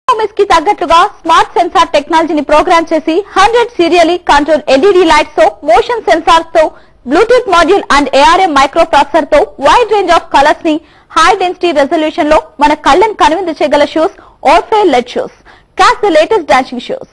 performance కి తగ్గట్లుగా smart sensor టెక్నాలజీని ప్రోగ్రామ్ చేసి hundred serially control LED lights తో మోషన్ సెన్సార్స్ తో Bluetooth module and ARM microprocessor తో వైడ్ రేంజ్ ఆఫ్ కలర్స్ ని హై డెన్సిటీ రెజల్యూషన్ లో మన కళ్ళని కనువిందు చేయగల షూస్ ఆల్ఫే లెడ్ షూస్ క్యాస్ ద లేటెస్ట్ డాన్సింగ్ షూస్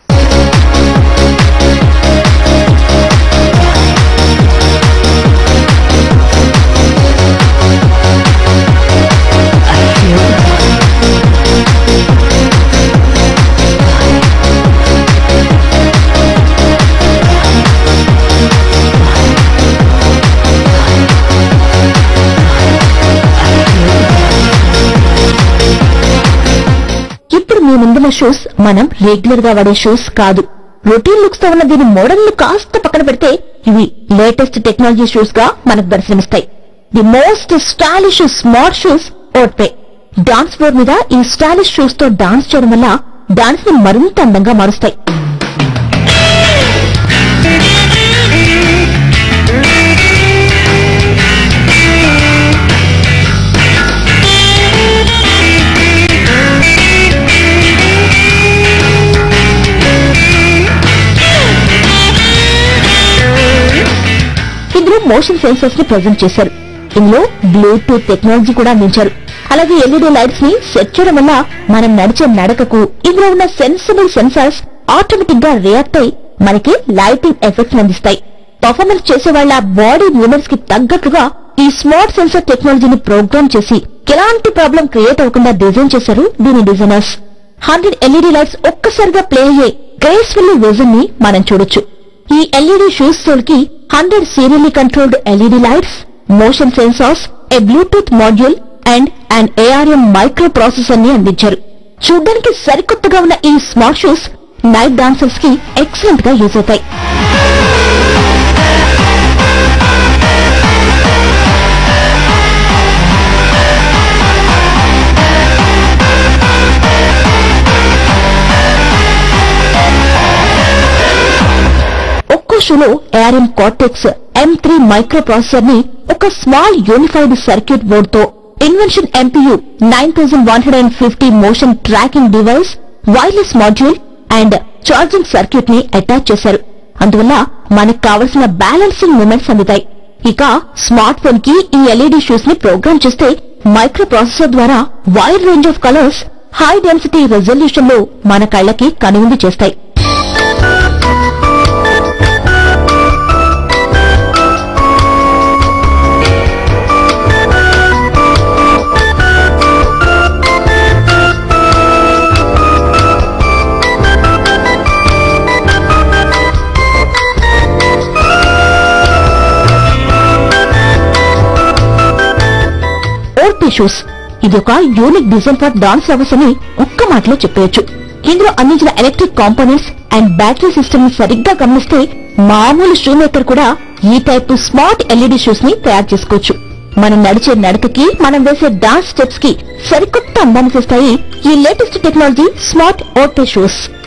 ఇప్పుడు మీ ముందున్న షూస్ మనం రెగ్యులర్ గా వాడే షూస్ కాదు రొటీన్ లుక్స్ తో ఉన్న దీని మోడల్ ను కాస్త పక్కన పెడితే ఇవి లేటెస్ట్ టెక్నాలజీ షూస్ గా మనకు దర్శనమిస్తాయి the most stylish smart shoes Orphe dance floor మీద ఈ స్టైలిష్ షూస్ తో డాన్స్ చేయడం వల్ల డాన్స్ ని మరింత అందంగా మారుస్తాయి ఇందులో మోషన్ సెన్సర్స్ ని ప్రజెంట్ చేశారు ఇందులో బ్లూటూత్ టెక్నాలజీ కూడా అందించారు అలాగే ఎల్ఈడి లైట్స్ ని సెట్ చేయడం వల్ల మనం నడిచే నడకకు ఇందులో ఉన్న సెన్సిబుల్ సెన్సార్స్ ఆటోమేటిక్ గా రియాక్ట్ అయి మనకి లైటింగ్ ఎఫెక్ట్స్ అందిస్తాయి పర్ఫార్మెన్స్ చేసే వాళ్ళ బాడీ మూమెంట్స్ కి తగ్గట్లుగా ఈ స్మార్ట్ సెన్సర్ టెక్నాలజీని ప్రోగ్రామ్ చేసి ఎలాంటి ప్రాబ్లం క్రియేట్ అవ్వకుండా డిజైన్ చేశారు దీని డిజైనర్స్ హండ్రెడ్ ఎల్ఈడి లైట్స్ ఒక్కసారిగా ప్లే అయ్యే గ్రేస్ఫుల్ విజన్ ని మనం చూడొచ్చు ఈ ఎల్ఈడి షూస్ సోల్ కి hundred serially controlled LED lights motion sensors a Bluetooth module and and ARM microprocessor ని అందించారు చూడ్డానికి సరికొత్తగా ఉన్న ఈ స్మార్ట్ షూస్ నైట్ డాన్సర్స్ కి ఎక్సలెంట్ గా యూజ్ అవుతాయి ఒక్కో షోలో ARM Cortex M three microprocessor ని ఒక స్మాల్ యూనిఫైడ్ సర్క్యూట్ బోర్డ్ తో invention MPU nine thousand one hundred and fifty motion tracking device wireless module and charging circuit ని attach చేశారు అందువల్ల మనకు కావలసిన బ్యాలెన్సింగ్ మూమెంట్స్ అందుతాయి ఇక స్మార్ట్ ఫోన్ కి ఈ ఎల్ఈడి షూస్ ని ప్రోగ్రామ్ చేస్తే మైక్రో ప్రాసెసర్ ద్వారా wide range of colours high density resolution లో మన కళ్ళకి కనువిందు చేస్తాయి ఓర్పీ షూస్ ఇది ఒక unique design for dance lovers అని ఒక్క మాటలో చెప్పేయచ్చు ఇందులో అందించిన electric components and battery system ని సరిగ్గా గమనిస్తే మామూలు షూ మేకర్ కూడా ఈ టైప్ స్మార్ట్ ఎల్ఈడి షూస్ ని తయారు చేసుకోవచ్చు మనం నడిచే నడకకి మనం వేసే డాన్స్ స్టెప్స్ కి సరికొత్త అందాన్ని తెస్తాయి ఈ latest technology smart Orphe shoes